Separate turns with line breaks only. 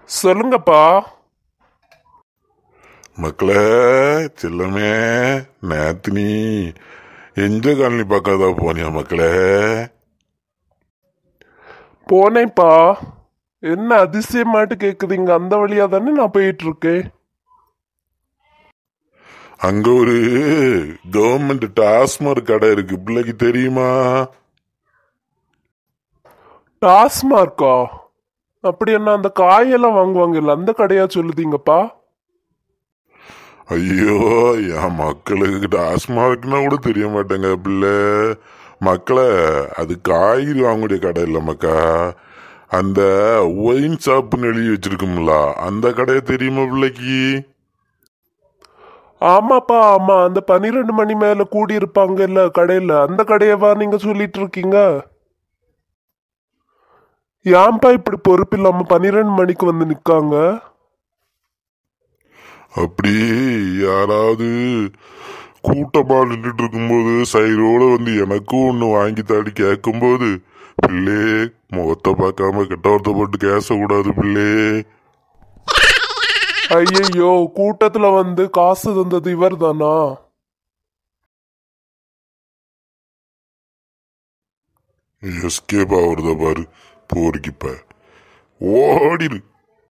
சொல்லுங்கப்பா
மக்களே செல்லமே நேத்து நீ எந்த காலனி பார்க்காதா போனியா மக்களே
போனேன்ப்பா என்ன அதிசயமாட்டு கேக்குதுங்க அந்த வழியா தானே நான் போயிட்டு இருக்கேன்
அங்க ஒரு கவர்மெண்ட் டாஸ்மாக் கடை இருக்கு பிள்ளைக்கு தெரியுமா
டாஸ்மார்க்கா அப்படி என்ன அந்த காயெல்லாம் வாங்குவாங்கல்ல அந்த கடையா சொல்லுதீங்கப்பா
ஐயோ என் மக்களுக்கு டாஸ்மார்க்னா கூட தெரிய மாட்டேங்க பிள்ளை மக்களே அது காய்கறி வாங்கக்கூடிய கடை இல்ல மக்கா அந்த ஒயின் ஷாப்னு எழுதி வச்சிருக்கும்ல அந்த கடையை தெரியுமா பிள்ளைக்கு
ஆமாப்பா ஆமா அந்த பன்னிரெண்டு மணி மேல கூடி இருப்பாங்கல்ல கடையில அந்த கடையவா நீங்க சொல்லிட்டு இருக்கீங்க ஏன்பா இப்படி பொறுப்பு இல்லாம பன்னிரெண்டு மணிக்கு வந்து நிக்காங்க
அப்படி யாராவது கூட்டமா நின்றுட்டு இருக்கும்போது சைரோட வந்து எனக்கும் ஒன்று வாங்கி தாடி கேட்கும்போது பிள்ளே முகத்தை பார்க்காம கெட்ட வார்த்தை போட்டு கேசக்கூடாது பிள்ளே
ஐயையோ கூட்டத்துல வந்து காசு தந்தது இவர் தானா
எஸ்கேப் ஆகுறத பாரு போருக்கிப்ப ஓடிரு